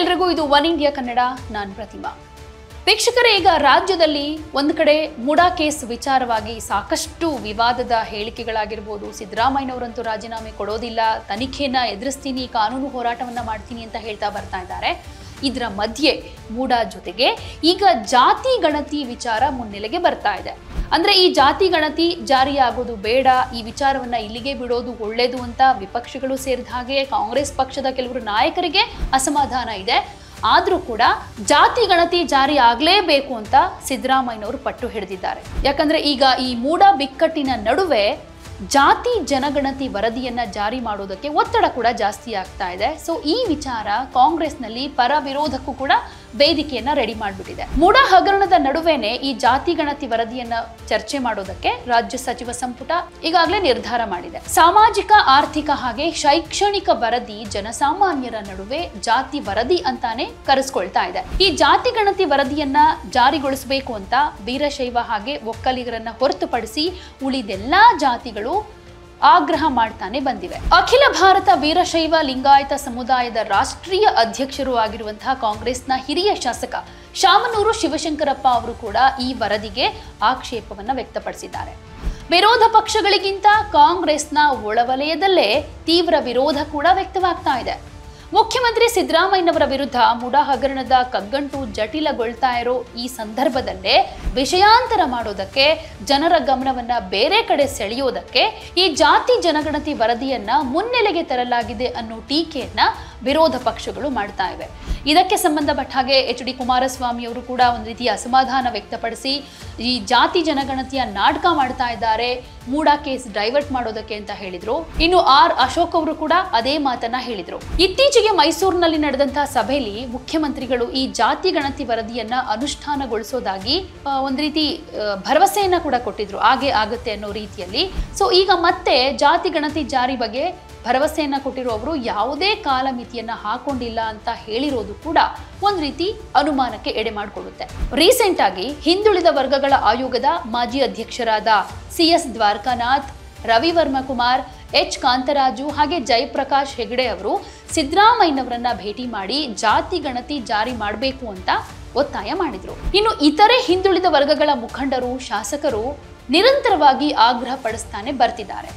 ಎಲ್ರಿಗೂ ಇದು one India Kannada ನಾನು ಪ್ರತಿಮಾ ವೀಕ್ಷಕರೇ ಈಗ ರಾಜ್ಯದಲ್ಲಿ ಒಂದು ಕಡೆ ಮುಡಾ ಕೇಸ್ ವಿಚಾರವಾಗಿ ಸಾಕಷ್ಟು ವಿವಾದದ ಹೇಳಿಕೆಗಳಾಗಿರ್ಬೋದು ಸಿದ್ದರಾಮಯ್ಯನವರಂತೂ ರಾಜೀನಾಮೆ ಕೊಡೋದಿಲ್ಲ ತನಿಖೆನ ಎದುರಿಸ್ತೀನಿ ಕಾನೂನು ಹೋರಾಟವನ್ನ ಮಾಡ್ತೀನಿ ಅಂತ ಹೇಳ್ತಾ ಬರ್ತಾ ಇದ್ದಾರೆ ಇದರ ಮಧ್ಯೆ ಮೂಡಾ ಜೊತೆಗೆ ಈಗ ಜಾತಿ ಗಣತಿ ವಿಚಾರ ಮುನ್ನೆಲೆಗೆ ಬರ್ತಾ ಇದೆ ಅಂದ್ರೆ ಈ ಜಾತಿ ಗಣತಿ ಜಾರಿಯಾಗೋದು ಬೇಡ ಈ ವಿಚಾರವನ್ನ ಇಲ್ಲಿಗೆ ಬಿಡೋದು ಒಳ್ಳೇದು ಅಂತ ವಿಪಕ್ಷಗಳು ಸೇರಿದ ಹಾಗೆ ಕಾಂಗ್ರೆಸ್ ಪಕ್ಷದ ಕೆಲವರು ನಾಯಕರಿಗೆ ಅಸಮಾಧಾನ ಇದೆ ಆದ್ರೂ ಕೂಡ ಜಾತಿ ಗಣತಿ ಜಾರಿ ಆಗ್ಲೇಬೇಕು ಅಂತ ಸಿದ್ದರಾಮಯ್ಯನವರು ಪಟ್ಟು ಹಿಡಿದಿದ್ದಾರೆ ಯಾಕಂದ್ರೆ ಈಗ ಈ ಮೂಡ ಬಿಕ್ಕಟ್ಟಿನ ನಡುವೆ ಜಾತಿ ಜನಗಣತಿ ವರದಿಯನ್ನ ಜಾರಿ ಮಾಡೋದಕ್ಕೆ ಒತ್ತಡ ಕೂಡ ಜಾಸ್ತಿ ಆಗ್ತಾ ಇದೆ ಸೊ ಈ ವಿಚಾರ ಕಾಂಗ್ರೆಸ್ನಲ್ಲಿ ಪರ ವಿರೋಧಕ್ಕೂ ಕೂಡ ವೇದಿಕೆಯನ್ನ ರೆಡಿ ಮಾಡಿಬಿಟ್ಟಿದೆ ಮೂಡ ಹಗರಣದ ನಡುವೆನೆ ಈ ಜಾತಿ ಗಣತಿ ವರದಿಯನ್ನ ಚರ್ಚೆ ಮಾಡೋದಕ್ಕೆ ರಾಜ್ಯ ಸಚಿವ ಸಂಪುಟ ಈಗಾಗಲೇ ನಿರ್ಧಾರ ಮಾಡಿದೆ ಸಾಮಾಜಿಕ ಆರ್ಥಿಕ ಹಾಗೆ ಶೈಕ್ಷಣಿಕ ವರದಿ ಜನಸಾಮಾನ್ಯರ ನಡುವೆ ಜಾತಿ ವರದಿ ಅಂತಾನೆ ಕರೆಸ್ಕೊಳ್ತಾ ಇದೆ ಈ ಜಾತಿ ಗಣತಿ ವರದಿಯನ್ನ ಜಾರಿಗೊಳಿಸಬೇಕು ಅಂತ ವೀರಶೈವ ಹಾಗೆ ಒಕ್ಕಲಿಗರನ್ನ ಹೊರತುಪಡಿಸಿ ಉಳಿದೆಲ್ಲಾ ಜಾತಿಗಳು ಆಗ್ರಹ ಮಾಡ್ತಾನೆ ಬಂದಿವೆ ಅಖಿಲ ಭಾರತ ವೀರಶೈವ ಲಿಂಗಾಯತ ಸಮುದಾಯದ ರಾಷ್ಟ್ರೀಯ ಅಧ್ಯಕ್ಷರು ಆಗಿರುವಂತಹ ಕಾಂಗ್ರೆಸ್ನ ಹಿರಿಯ ಶಾಸಕ ಶಾಮನೂರು ಶಿವಶಂಕರಪ್ಪ ಅವರು ಕೂಡ ಈ ವರದಿಗೆ ಆಕ್ಷೇಪವನ್ನ ವ್ಯಕ್ತಪಡಿಸಿದ್ದಾರೆ ವಿರೋಧ ಪಕ್ಷಗಳಿಗಿಂತ ಕಾಂಗ್ರೆಸ್ನ ಒಳವಲಯದಲ್ಲೇ ತೀವ್ರ ವಿರೋಧ ಕೂಡ ವ್ಯಕ್ತವಾಗ್ತಾ ಇದೆ ಮುಖ್ಯಮಂತ್ರಿ ಸಿದ್ದರಾಮಯ್ಯನವರ ವಿರುದ್ಧ ಮುಡಾ ಹಗರಣದ ಕಗ್ಗಂಟು ಜಟಿಲಗೊಳ್ತಾ ಇರೋ ಈ ಸಂದರ್ಭದಲ್ಲೇ ವಿಷಯಾಂತರ ಮಾಡೋದಕ್ಕೆ ಜನರ ಗಮನವನ್ನ ಬೇರೆ ಕಡೆ ಸೆಳೆಯೋದಕ್ಕೆ ಈ ಜಾತಿ ಜನಗಣತಿ ವರದಿಯನ್ನ ಮುನ್ನೆಲೆಗೆ ತರಲಾಗಿದೆ ಅನ್ನೋ ಟೀಕೆಯನ್ನ ವಿರೋಧ ಪಕ್ಷಗಳು ಮಾಡ್ತಾ ಇವೆ ಇದಕ್ಕೆ ಸಂಬಂಧಪಟ್ಟ ಹಾಗೆ ಎಚ್ ಡಿ ಕುಮಾರಸ್ವಾಮಿ ಅವರು ಕೂಡ ಒಂದು ರೀತಿಯ ಅಸಮಾಧಾನ ವ್ಯಕ್ತಪಡಿಸಿ ಈ ಜಾತಿ ಜನಗಣತಿಯ ನಾಟಕ ಮಾಡ್ತಾ ಇದ್ದಾರೆ ಮೂಡಾ ಕೇಸ್ ಡೈವರ್ಟ್ ಮಾಡೋದಕ್ಕೆ ಅಂತ ಹೇಳಿದ್ರು ಇನ್ನು ಆರ್ ಅಶೋಕ್ ಅವರು ಕೂಡ ಅದೇ ಮಾತನ್ನ ಹೇಳಿದ್ರು ಇತ್ತೀಚೆಗೆ ಮೈಸೂರಿನಲ್ಲಿ ನಡೆದಂತಹ ಸಭೆಯಲ್ಲಿ ಮುಖ್ಯಮಂತ್ರಿಗಳು ಈ ಜಾತಿ ಗಣತಿ ವರದಿಯನ್ನ ಅನುಷ್ಠಾನಗೊಳಿಸೋದಾಗಿ ಆ, ಒಂದು ರೀತಿ ಆ, ಭರವಸೆಯನ್ನ ಕೂಡ ಕೊಟ್ಟಿದ್ರು ಹಾಗೆ ಆಗುತ್ತೆ ಅನ್ನೋ ರೀತಿಯಲ್ಲಿ ಸೊ ಈಗ ಮತ್ತೆ ಜಾತಿ ಗಣತಿ ಜಾರಿ ಬಗ್ಗೆ ಭರವಸೆಯನ್ನ ಕೊಟ್ಟಿರುವವರು ಯಾವುದೇ ಕಾಲಮಿತಿಯನ್ನ ಹಾಕೊಂಡಿಲ್ಲ ಅಂತ ಹೇಳಿರೋದು ಕೂಡ ಒಂದ್ ರೀತಿ ಅನುಮಾನಕ್ಕೆ ಎಡೆ ಮಾಡಿಕೊಡುತ್ತೆ ರೀಸೆಂಟ್ ಆಗಿ ಹಿಂದುಳಿದ ವರ್ಗಗಳ ಆಯೋಗದ ಮಾಜಿ ಅಧ್ಯಕ್ಷರಾದ C S Dwarakanath Ravivarma Kumar H Kantharaju ಹಾಗೆ ಜಯಪ್ರಕಾಶ್ ಹೆಗಡೆ ಅವರು ಸಿದ್ದರಾಮಯ್ಯನವರನ್ನ ಭೇಟಿ ಮಾಡಿ ಜಾತಿ ಗಣತಿ ಜಾರಿ ಮಾಡಬೇಕು ಅಂತ ಒತ್ತಾಯ ಮಾಡಿದ್ರು ಇನ್ನು ಇತರೆ ಹಿಂದುಳಿದ ವರ್ಗಗಳ ಮುಖಂಡರು ಶಾಸಕರು ನಿರಂತರವಾಗಿ ಆಗ್ರಹ ಪಡಿಸ್ತಾನೆ ಬರ್ತಿದ್ದಾರೆ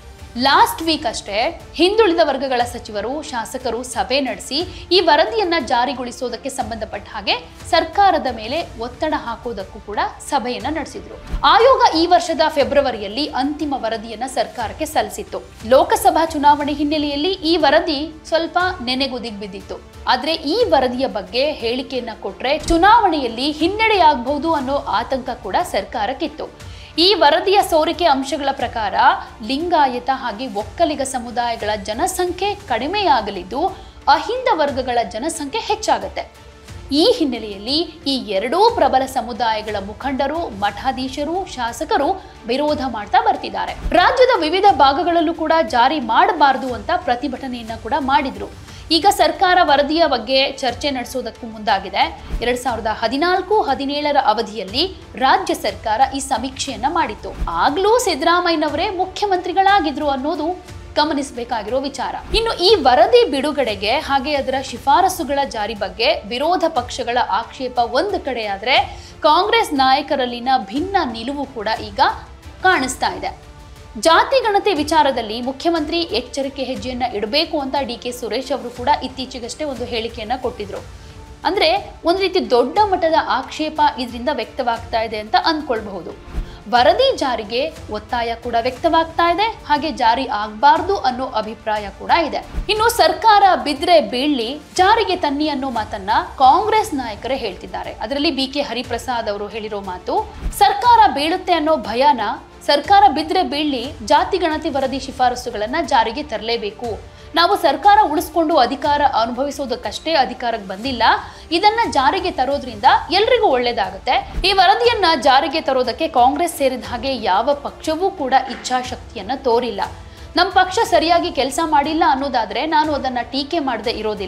ಲಾಸ್ಟ್ ವೀಕ್ ಅಷ್ಟೇ ಹಿಂದುಳಿದ ವರ್ಗಗಳ ಸಚಿವರು ಶಾಸಕರು ಸಭೆ ನಡೆಸಿ ಈ ವರದಿಯನ್ನ ಜಾರಿಗೊಳಿಸೋದಕ್ಕೆ ಸಂಬಂಧಪಟ್ಟ ಹಾಗೆ ಸರ್ಕಾರದ ಮೇಲೆ ಒತ್ತಡ ಹಾಕೋದಕ್ಕೂ ಕೂಡ ಸಭೆಯನ್ನ ನಡೆಸಿದ್ರು ಆಯೋಗ ಈ ವರ್ಷದ ಫೆಬ್ರವರಿಯಲ್ಲಿ ಅಂತಿಮ ವರದಿಯನ್ನ ಸರ್ಕಾರಕ್ಕೆ ಸಲ್ಲಿಸಿತ್ತು ಲೋಕಸಭಾ ಚುನಾವಣೆ ಹಿನ್ನೆಲೆಯಲ್ಲಿ ಈ ವರದಿ ಸ್ವಲ್ಪ ನೆನೆಗುದಿಗ್ ಬಿದ್ದಿತ್ತು ಆದ್ರೆ ಈ ವರದಿಯ ಬಗ್ಗೆ ಹೇಳಿಕೆಯನ್ನ ಕೊಟ್ರೆ ಚುನಾವಣೆಯಲ್ಲಿ ಹಿನ್ನಡೆಯಾಗಬಹುದು ಅನ್ನೋ ಆತಂಕ ಕೂಡ ಸರ್ಕಾರಕ್ಕಿತ್ತು ಈ ವರದಿಯ ಸೋರಿಕೆ ಅಂಶಗಳ ಪ್ರಕಾರ ಲಿಂಗಾಯತ ಹಾಗೆ ಒಕ್ಕಲಿಗ ಸಮುದಾಯಗಳ ಜನಸಂಖ್ಯೆ ಕಡಿಮೆಯಾಗಲಿದ್ದು ಅಹಿಂದ ವರ್ಗಗಳ ಜನಸಂಖ್ಯೆ ಹೆಚ್ಚಾಗತ್ತೆ ಈ ಹಿನ್ನೆಲೆಯಲ್ಲಿ ಈ ಎರಡೂ ಪ್ರಬಲ ಸಮುದಾಯಗಳ ಮುಖಂಡರು ಮಠಾಧೀಶರು ಶಾಸಕರು ವಿರೋಧ ಮಾಡ್ತಾ ಬರ್ತಿದ್ದಾರೆ ರಾಜ್ಯದ ವಿವಿಧ ಭಾಗಗಳಲ್ಲೂ ಕೂಡ ಜಾರಿ ಮಾಡಬಾರದು ಅಂತ ಪ್ರತಿಭಟನೆಯನ್ನ ಕೂಡ ಮಾಡಿದ್ರು ಈಗ ಸರ್ಕಾರ ವರದಿಯ ಬಗ್ಗೆ ಚರ್ಚೆ ನಡೆಸೋದಕ್ಕೂ ಮುಂದಾಗಿದೆ ಎರಡ್ ಸಾವಿರದ ಹದಿನಾಲ್ಕು ಹದಿನೇಳರ ಅವಧಿಯಲ್ಲಿ ರಾಜ್ಯ ಸರ್ಕಾರ ಈ ಸಮೀಕ್ಷೆಯನ್ನ ಮಾಡಿತ್ತು ಆಗ್ಲೂ ಸಿದ್ದರಾಮಯ್ಯನವರೇ ಮುಖ್ಯಮಂತ್ರಿಗಳಾಗಿದ್ರು ಅನ್ನೋದು ಗಮನಿಸಬೇಕಾಗಿರೋ ವಿಚಾರ ಇನ್ನು ಈ ವರದಿ ಬಿಡುಗಡೆಗೆ ಹಾಗೆ ಅದರ ಶಿಫಾರಸುಗಳ ಜಾರಿ ಬಗ್ಗೆ ವಿರೋಧ ಪಕ್ಷಗಳ ಆಕ್ಷೇಪ ಒಂದು ಕಡೆಯಾದ್ರೆ ಕಾಂಗ್ರೆಸ್ ನಾಯಕರಲ್ಲಿನ ಭಿನ್ನ ನಿಲುವು ಕೂಡ ಈಗ ಕಾಣಿಸ್ತಾ ಇದೆ ಜಾತಿ ಗಣತಿ ವಿಚಾರದಲ್ಲಿ ಮುಖ್ಯಮಂತ್ರಿ ಎಚ್ಚರಿಕೆ ಹೆಜ್ಜೆಯನ್ನ ಇಡಬೇಕು ಅಂತ ಡಿ ಕೆ ಸುರೇಶ್ ಅವರು ಕೂಡ ಇತ್ತೀಚೆಗಷ್ಟೇ ಒಂದು ಹೇಳಿಕೆಯನ್ನ ಕೊಟ್ಟಿದ್ರು ಅಂದ್ರೆ ಒಂದು ರೀತಿ ದೊಡ್ಡ ಮಟ್ಟದ ಆಕ್ಷೇಪ ಇದರಿಂದ ವ್ಯಕ್ತವಾಗ್ತಾ ಇದೆ ಅಂತ ಅಂದ್ಕೊಳ್ಬಹುದು ವರದಿ ಜಾರಿಗೆ ಒತ್ತಾಯ ಕೂಡ ವ್ಯಕ್ತವಾಗ್ತಾ ಇದೆ ಹಾಗೆ ಜಾರಿ ಆಗಬಾರ್ದು ಅನ್ನೋ ಅಭಿಪ್ರಾಯ ಕೂಡ ಇದೆ ಇನ್ನು ಸರ್ಕಾರ ಬಿದ್ರೆ ಬೀಳ್ಲಿ ಜಾರಿಗೆ ತನ್ನಿ ಅನ್ನೋ ಮಾತನ್ನ ಕಾಂಗ್ರೆಸ್ ನಾಯಕರೇ ಹೇಳ್ತಿದ್ದಾರೆ ಅದರಲ್ಲಿ ಬಿ ಕೆ ಹರಿಪ್ರಸಾದ್ ಅವರು ಹೇಳಿರೋ ಮಾತು ಸರ್ಕಾರ ಬೀಳುತ್ತೆ ಅನ್ನೋ ಭಯನ ಸರ್ಕಾರ ಬಿದ್ರೆ ಬೀಳ್ಲಿ ಜಾತಿ ಗಣತಿ ವರದಿ ಶಿಫಾರಸುಗಳನ್ನ ಜಾರಿಗೆ ತರಲೇಬೇಕು ನಾವು ಸರ್ಕಾರ ಉಳಿಸ್ಕೊಂಡು ಅಧಿಕಾರ ಅನುಭವಿಸೋದಕ್ಕಷ್ಟೇ ಅಧಿಕಾರಕ್ಕೆ ಬಂದಿಲ್ಲ ಇದನ್ನ ಜಾರಿಗೆ ತರೋದ್ರಿಂದ ಎಲ್ರಿಗೂ ಒಳ್ಳೇದಾಗುತ್ತೆ ಈ ವರದಿಯನ್ನ ಜಾರಿಗೆ ತರೋದಕ್ಕೆ ಕಾಂಗ್ರೆಸ್ ಸೇರಿದ ಹಾಗೆ ಯಾವ ಪಕ್ಷವೂ ಕೂಡ ಇಚ್ಛಾಶಕ್ತಿಯನ್ನ ತೋರಿಲ್ಲ ನಮ್ಮ ಪಕ್ಷ ಸರಿಯಾಗಿ ಕೆಲಸ ಮಾಡಿಲ್ಲ ಅನ್ನೋದಾದ್ರೆ ನಾನು ಅದನ್ನ ಟೀಕೆ ಮಾಡದೆ ಇರೋದಿಲ್ಲ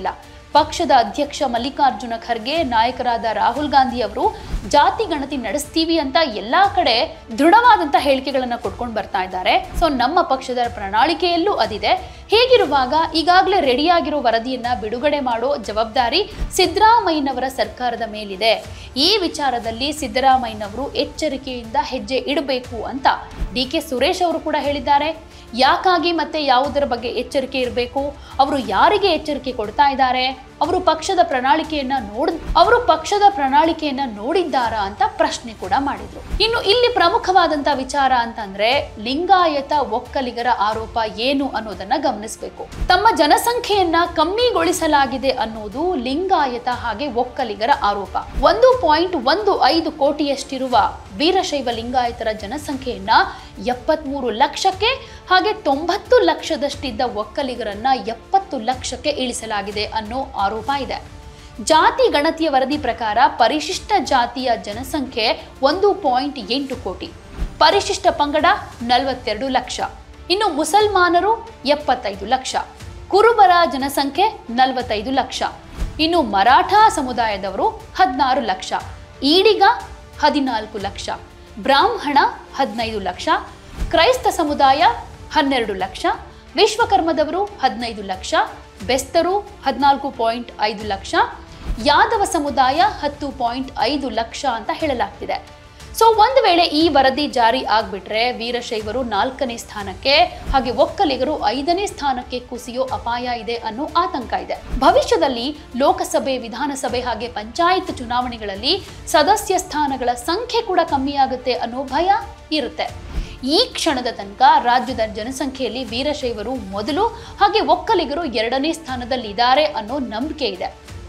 ಪಕ್ಷದ ಅಧ್ಯಕ್ಷ ಮಲ್ಲಿಕಾರ್ಜುನ ಖರ್ಗೆ ನಾಯಕರಾದ ರಾಹುಲ್ ಗಾಂಧಿ ಅವರು ಜಾತಿ ಗಣತಿ ನಡೆಸ್ತೀವಿ ಅಂತ ಎಲ್ಲಾ ಕಡೆ ದೃಢವಾದಂತ ಹೇಳಿಕೆಗಳನ್ನ ಕೊಟ್ಕೊಂಡು ಬರ್ತಾ ಇದ್ದಾರೆ ಸೊ ನಮ್ಮ ಪಕ್ಷದ ಪ್ರಣಾಳಿಕೆಯಲ್ಲೂ ಅದಿದೆ ಹೀಗಿರುವಾಗ ಈಗಾಗಲೇ ರೆಡಿಯಾಗಿರೋ ವರದಿಯನ್ನ ಬಿಡುಗಡೆ ಮಾಡೋ ಜವಾಬ್ದಾರಿ ಸಿದ್ದರಾಮಯ್ಯನವರ ಸರ್ಕಾರದ ಮೇಲಿದೆ ಈ ವಿಚಾರದಲ್ಲಿ ಸಿದ್ದರಾಮಯ್ಯನವರು ಎಚ್ಚರಿಕೆಯಿಂದ ಹೆಜ್ಜೆ ಇಡಬೇಕು ಅಂತ ಡಿ ಕೆ ಸುರೇಶ್ ಅವರು ಕೂಡ ಹೇಳಿದ್ದಾರೆ ಯಾಕಾಗಿ ಮತ್ತೆ ಯಾವುದರ ಬಗ್ಗೆ ಎಚ್ಚರಿಕೆ ಇರಬೇಕು ಅವರು ಯಾರಿಗೆ ಎಚ್ಚರಿಕೆ ಕೊಡ್ತಾ ಇದ್ದಾರೆ ಅವರು ಪಕ್ಷದ ಪ್ರಣಾಳಿಕೆಯನ್ನ ನೋಡ್ ಅವರು ಪಕ್ಷದ ಪ್ರಣಾಳಿಕೆಯನ್ನ ನೋಡಿದ್ದಾರಾ ಅಂತ ಪ್ರಶ್ನೆ ಕೂಡ ಮಾಡಿದ್ರು ಇನ್ನು ಇಲ್ಲಿ ಪ್ರಮುಖವಾದಂತ ವಿಚಾರ ಅಂತಂದ್ರೆ ಲಿಂಗಾಯತ ಒಕ್ಕಲಿಗರ ಆರೋಪ ಏನು ಅನ್ನೋದನ್ನ ಗಮನಿಸಬೇಕು ತಮ್ಮ ಜನಸಂಖ್ಯೆಯನ್ನ ಕಮ್ಮಿಗೊಳಿಸಲಾಗಿದೆ ಅನ್ನೋದು ಲಿಂಗಾಯತ ಹಾಗೆ ಒಕ್ಕಲಿಗರ ಆರೋಪ ಒಂದು ಪಾಯಿಂಟ್ ಒಂದು ಐದು ಕೋಟಿಯಷ್ಟಿರುವ ವೀರಶೈವ ಲಿಂಗಾಯತರ ಜನಸಂಖ್ಯೆಯನ್ನ ಎಪ್ಪತ್ಮೂರು ಲಕ್ಷಕ್ಕೆ ಹಾಗೆ ತೊಂಬತ್ತು ಲಕ್ಷದಷ್ಟಿದ್ದ ಒಕ್ಕಲಿಗರನ್ನ ಎಪ್ಪತ್ತು ಲಕ್ಷಕ್ಕೆ ಇಳಿಸಲಾಗಿದೆ ಅನ್ನೋ ಆರೋಪ ಇದೆ ಜಾತಿ ಗಣತಿಯ ವರದಿ ಪ್ರಕಾರ ಪರಿಶಿಷ್ಟ ಜಾತಿಯ ಜನಸಂಖ್ಯೆ ಒಂದು ಪಾಯಿಂಟ್ ಎಂಟು ಕೋಟಿ ಪರಿಶಿಷ್ಟ ಪಂಗಡ ನಲವತ್ತೆರಡು ಲಕ್ಷ ಇನ್ನು ಮುಸಲ್ಮಾನರು ಎಪ್ಪತ್ತೈದು ಲಕ್ಷ ಕುರುಬರ ಜನಸಂಖ್ಯೆ ನಲವತ್ತೈದು ಲಕ್ಷ ಇನ್ನು ಮರಾಠ ಸಮುದಾಯದವರು ಹದಿನಾರು ಲಕ್ಷ ಈಡಿಗ ಹದಿನಾಲ್ಕು ಲಕ್ಷ ಬ್ರಾಹ್ಮಣ ಹದಿನೈದು ಲಕ್ಷ ಕ್ರೈಸ್ತ ಸಮುದಾಯ ಹನ್ನೆರಡು ಲಕ್ಷ ವಿಶ್ವಕರ್ಮದವರು ಹದಿನೈದು ಲಕ್ಷ ಬೆಸ್ತರು ಹದಿನಾಲ್ಕು ಪಾಯಿಂಟ್ ಐದು ಲಕ್ಷ ಯಾದವ ಸಮುದಾಯ ಹತ್ತು ಪಾಯಿಂಟ್ ಐದು ಲಕ್ಷ ಅಂತ ಹೇಳಲಾಗ್ತಿದೆ ಸೊ ಒಂದು ವೇಳೆ ಈ ವರದಿ ಜಾರಿ ಆಗ್ಬಿಟ್ರೆ ವೀರಶೈವರು ನಾಲ್ಕನೇ ಸ್ಥಾನಕ್ಕೆ ಹಾಗೆ ಒಕ್ಕಲಿಗರು ಐದನೇ ಸ್ಥಾನಕ್ಕೆ ಕುಸಿಯೋ ಅಪಾಯ ಇದೆ ಅನ್ನೋ ಆತಂಕ ಇದೆ ಭವಿಷ್ಯದಲ್ಲಿ ಲೋಕಸಭೆ ವಿಧಾನಸಭೆ ಹಾಗೆ ಪಂಚಾಯತ್ ಚುನಾವಣೆಗಳಲ್ಲಿ ಸದಸ್ಯ ಸ್ಥಾನಗಳ ಸಂಖ್ಯೆ ಕೂಡ ಕಮ್ಮಿಯಾಗುತ್ತೆ ಅನ್ನೋ ಭಯ ಇರುತ್ತೆ ಈ ಕ್ಷಣದ ತನಕ ರಾಜ್ಯದ ಜನಸಂಖ್ಯೆಯಲ್ಲಿ ವೀರಶೈವರು ಮೊದಲು ಹಾಗೆ ಒಕ್ಕಲಿಗರು ಎರಡನೇ ಸ್ಥಾನದಲ್ಲಿದ್ದಾರೆ ಅನ್ನೋ ನಂಬಿಕೆ ಇದೆ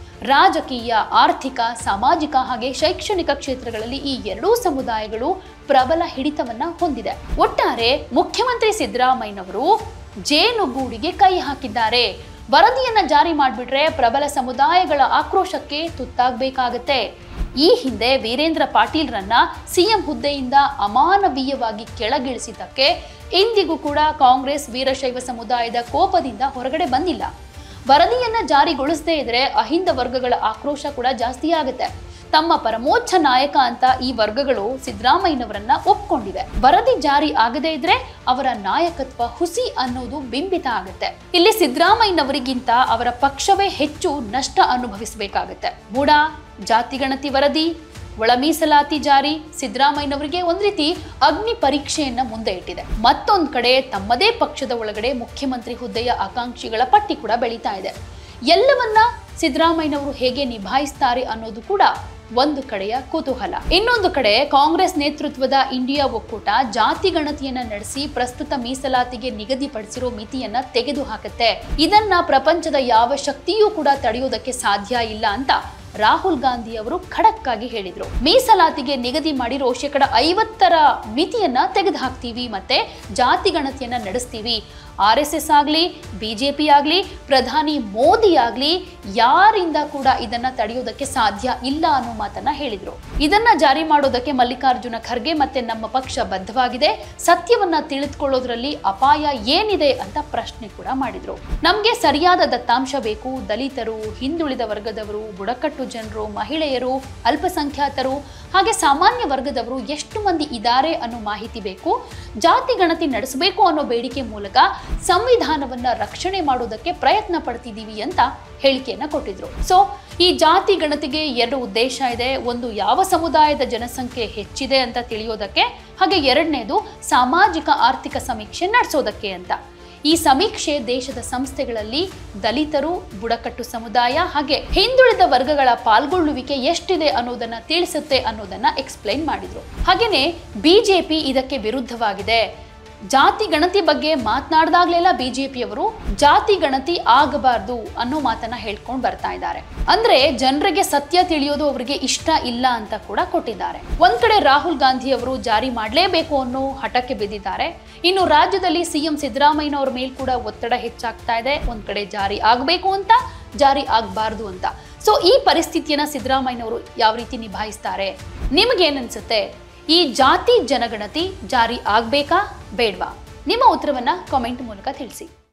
ರಾಜಕೀಯ ಆರ್ಥಿಕ ಸಾಮಾಜಿಕ ಹಾಗೆ ಶೈಕ್ಷಣಿಕ ಕ್ಷೇತ್ರಗಳಲ್ಲಿ ಈ ಎರಡೂ ಸಮುದಾಯಗಳು ಪ್ರಬಲ ಹಿಡಿತವನ್ನ ಹೊಂದಿದೆ ಒಟ್ಟಾರೆ ಮುಖ್ಯಮಂತ್ರಿ ಸಿದ್ದರಾಮಯ್ಯನವರು ಜೇನುಗೂಡಿಗೆ ಕೈ ಹಾಕಿದ್ದಾರೆ ವರದಿಯನ್ನ ಜಾರಿ ಮಾಡಿಬಿಟ್ರೆ ಪ್ರಬಲ ಸಮುದಾಯಗಳ ಆಕ್ರೋಶಕ್ಕೆ ತುತ್ತಾಗಬೇಕಾಗತ್ತೆ ಈ ಹಿಂದೆ ವೀರೇಂದ್ರ ಪಾಟೀಲ್ರನ್ನ ಸಿಎಂ ಹುದ್ದೆಯಿಂದ ಅಮಾನವೀಯವಾಗಿ ಕೆಳಗಿಳಿಸಿದ್ದಕ್ಕೆ ಇಂದಿಗೂ ಕೂಡ ಕಾಂಗ್ರೆಸ್ ವೀರಶೈವ ಸಮುದಾಯದ ಕೋಪದಿಂದ ಹೊರಗಡೆ ಬಂದಿಲ್ಲ ವರದಿಯನ್ನ ಜಾರಿಗೊಳಿಸದೇ ಇದ್ರೆ ಅಹಿಂದ ವರ್ಗಗಳ ಆಕ್ರೋಶ ಕೂಡ ಜಾಸ್ತಿ ಆಗುತ್ತೆ ತಮ್ಮ ಪರಮೋಚ್ಚ ನಾಯಕ ಅಂತ ಈ ವರ್ಗಗಳು ಸಿದ್ದರಾಮಯ್ಯನವರನ್ನ ಒಪ್ಕೊಂಡಿವೆ ವರದಿ ಜಾರಿ ಆಗದೇ ಇದ್ರೆ ಅವರ ನಾಯಕತ್ವ ಹುಸಿ ಅನ್ನೋದು ಬಿಂಬಿತ ಆಗುತ್ತೆ ಇಲ್ಲಿ ಸಿದ್ದರಾಮಯ್ಯನವರಿಗಿಂತ ಅವರ ಪಕ್ಷವೇ ಹೆಚ್ಚು ನಷ್ಟ ಅನುಭವಿಸಬೇಕಾಗುತ್ತೆ ಮೂಡ ಜಾತಿಗಣತಿ ವರದಿ ಒಳ ಮೀಸಲಾತಿ ಜಾರಿ ಸಿದ್ದರಾಮಯ್ಯನವರಿಗೆ ಒಂದ್ ರೀತಿ ಅಗ್ನಿ ಪರೀಕ್ಷೆಯನ್ನ ಮುಂದೆ ಇಟ್ಟಿದೆ ಮತ್ತೊಂದ್ ಕಡೆ ತಮ್ಮದೇ ಪಕ್ಷದ ಒಳಗಡೆ ಮುಖ್ಯಮಂತ್ರಿ ಹುದ್ದೆಯ ಆಕಾಂಕ್ಷಿಗಳ ಪಟ್ಟಿ ಕೂಡ ಬೆಳೀತಾ ಇದೆ ಎಲ್ಲವನ್ನ ಸಿದ್ದರಾಮಯ್ಯನವರು ಹೇಗೆ ನಿಭಾಯಿಸ್ತಾರೆ ಅನ್ನೋದು ಕೂಡ ಒಂದು ಕಡೆಯ ಕುತೂಹಲ ಇನ್ನೊಂದು ಕಡೆ ಕಾಂಗ್ರೆಸ್ ನೇತೃತ್ವದ ಇಂಡಿಯಾ ಒಕ್ಕೂಟ ಜಾತಿ ಗಣತಿಯನ್ನ ನಡೆಸಿ ಪ್ರಸ್ತುತ ಮೀಸಲಾತಿಗೆ ನಿಗದಿಪಡಿಸಿರೋ ಮಿತಿಯನ್ನ ತೆಗೆದು ಹಾಕುತ್ತೆ ಇದನ್ನ ಪ್ರಪಂಚದ ಯಾವ ಶಕ್ತಿಯೂ ಕೂಡ ತಡೆಯೋದಕ್ಕೆ ಸಾಧ್ಯ ಇಲ್ಲ ಅಂತ ರಾಹುಲ್ ಗಾಂಧಿ ಅವರು ಖಡಕ್ ಆಗಿ ಹೇಳಿದ್ರು ಮೀಸಲಾತಿಗೆ ನಿಗದಿ ಮಾಡಿರೋ ಶೇಕಡ ಐವತ್ತರ ಮಿತಿಯನ್ನ ತೆಗೆದು ಹಾಕ್ತೀವಿ ಮತ್ತೆ ಜಾತಿ ಗಣತಿಯನ್ನ ನಡೆಸ್ತೀವಿ ಆರ್ ಎಸ್ ಎಸ್ ಆಗಲಿ ಬಿಜೆಪಿ ಆಗಲಿ ಪ್ರಧಾನಿ ಮೋದಿ ಆಗಲಿ ಯಾರಿಂದ ಕೂಡ ಇದನ್ನ ತಡೆಯೋದಕ್ಕೆ ಸಾಧ್ಯ ಇಲ್ಲ ಅನ್ನೋ ಮಾತನ್ನ ಹೇಳಿದ್ರು ಇದನ್ನ ಜಾರಿ ಮಾಡೋದಕ್ಕೆ ಮಲ್ಲಿಕಾರ್ಜುನ ಖರ್ಗೆ ಮತ್ತೆ ನಮ್ಮ ಪಕ್ಷ ಬದ್ಧವಾಗಿದೆ ಸತ್ಯವನ್ನ ತಿಳಿದುಕೊಳ್ಳೋದ್ರಲ್ಲಿ ಅಪಾಯ ಏನಿದೆ ಅಂತ ಪ್ರಶ್ನೆ ಕೂಡ ಮಾಡಿದ್ರು ನಮ್ಗೆ ಸರಿಯಾದ ದತ್ತಾಂಶ ಬೇಕು ದಲಿತರು ಹಿಂದುಳಿದ ವರ್ಗದವರು ಬುಡಕಟ್ಟು ಜನರು ಮಹಿಳೆಯರು ಅಲ್ಪಸಂಖ್ಯಾತರು ಹಾಗೆ ಸಾಮಾನ್ಯ ವರ್ಗದವರು ಎಷ್ಟು ಮಂದಿ ಇದ್ದಾರೆ ಅನ್ನೋ ಮಾಹಿತಿ ಬೇಕು ಜಾತಿ ಗಣತಿ ನಡೆಸಬೇಕು ಅನ್ನೋ ಬೇಡಿಕೆ ಮೂಲಕ ಸಂವಿಧಾನವನ್ನ ರಕ್ಷಣೆ ಮಾಡೋದಕ್ಕೆ ಪ್ರಯತ್ನ ಪಡ್ತಿದ್ದೀವಿ ಅಂತ ಹೇಳಿಕೆಯನ್ನ ಕೊಟ್ಟಿದ್ರು ಸೊ ಈ ಜಾತಿ ಗಣತಿಗೆ ಎರಡು ಉದ್ದೇಶ ಇದೆ ಒಂದು ಯಾವ ಸಮುದಾಯದ ಜನಸಂಖ್ಯೆ ಹೆಚ್ಚಿದೆ ಅಂತ ತಿಳಿಯೋದಕ್ಕೆ ಹಾಗೆ ಎರಡನೇದು ಸಾಮಾಜಿಕ ಆರ್ಥಿಕ ಸಮೀಕ್ಷೆ ನಡೆಸೋದಕ್ಕೆ ಅಂತ ಈ ಸಮೀಕ್ಷೆ ದೇಶದ ಸಂಸ್ಥೆಗಳಲ್ಲಿ ದಲಿತರು ಬುಡಕಟ್ಟು ಸಮುದಾಯ ಹಾಗೆ ಹಿಂದುಳಿದ ವರ್ಗಗಳ ಪಾಲ್ಗೊಳ್ಳುವಿಕೆ ಎಷ್ಟಿದೆ ಅನ್ನೋದನ್ನ ತಿಳಿಸುತ್ತೆ ಅನ್ನೋದನ್ನ ಎಕ್ಸ್ಪ್ಲೈನ್ ಮಾಡಿದ್ರು ಹಾಗೇನೆ ಬಿಜೆಪಿ ಇದಕ್ಕೆ ವಿರುದ್ಧವಾಗಿದೆ ಜಾತಿ ಗಣತಿ ಬಗ್ಗೆ ಮಾತನಾಡ್ದಾಗ್ಲೆಲ್ಲ ಬಿಜೆಪಿಯವರು ಜಾತಿ ಗಣತಿ ಆಗಬಾರ್ದು ಅನ್ನೋ ಮಾತನ್ನ ಹೇಳ್ಕೊಂಡು ಬರ್ತಾ ಇದ್ದಾರೆ ಅಂದ್ರೆ ಜನರಿಗೆ ಸತ್ಯ ತಿಳಿಯೋದು ಅವರಿಗೆ ಇಷ್ಟ ಇಲ್ಲ ಅಂತ ಕೂಡ ಕೊಟ್ಟಿದ್ದಾರೆ ಒಂದ್ ಕಡೆ ರಾಹುಲ್ ಗಾಂಧಿ ಅವರು ಜಾರಿ ಮಾಡಲೇಬೇಕು ಅನ್ನೋ ಹಠಕ್ಕೆ ಬಿದ್ದಿದ್ದಾರೆ ಇನ್ನು ರಾಜ್ಯದಲ್ಲಿ ಸಿಎಂ ಸಿದ್ದರಾಮಯ್ಯನವರ ಮೇಲ್ ಕೂಡ ಒತ್ತಡ ಹೆಚ್ಚಾಗ್ತಾ ಇದೆ ಒಂದ್ ಕಡೆ ಜಾರಿ ಆಗಬೇಕು ಅಂತ ಜಾರಿ ಆಗಬಾರ್ದು ಅಂತ ಸೊ ಈ ಪರಿಸ್ಥಿತಿಯನ್ನ ಸಿದ್ದರಾಮಯ್ಯನವರು ಯಾವ ರೀತಿ ನಿಭಾಯಿಸ್ತಾರೆ ನಿಮಗೇನನ್ಸುತ್ತೆ ಈ ಜಾತಿ ಜನಗಣತಿ ಜಾರಿ ಆಗ್ಬೇಕಾ ಬೇಡ್ವಾ ನಿಮ್ಮ ಉತ್ತರವನ್ನ ಕಾಮೆಂಟ್ ಮೂಲಕ ತಿಳಿಸಿ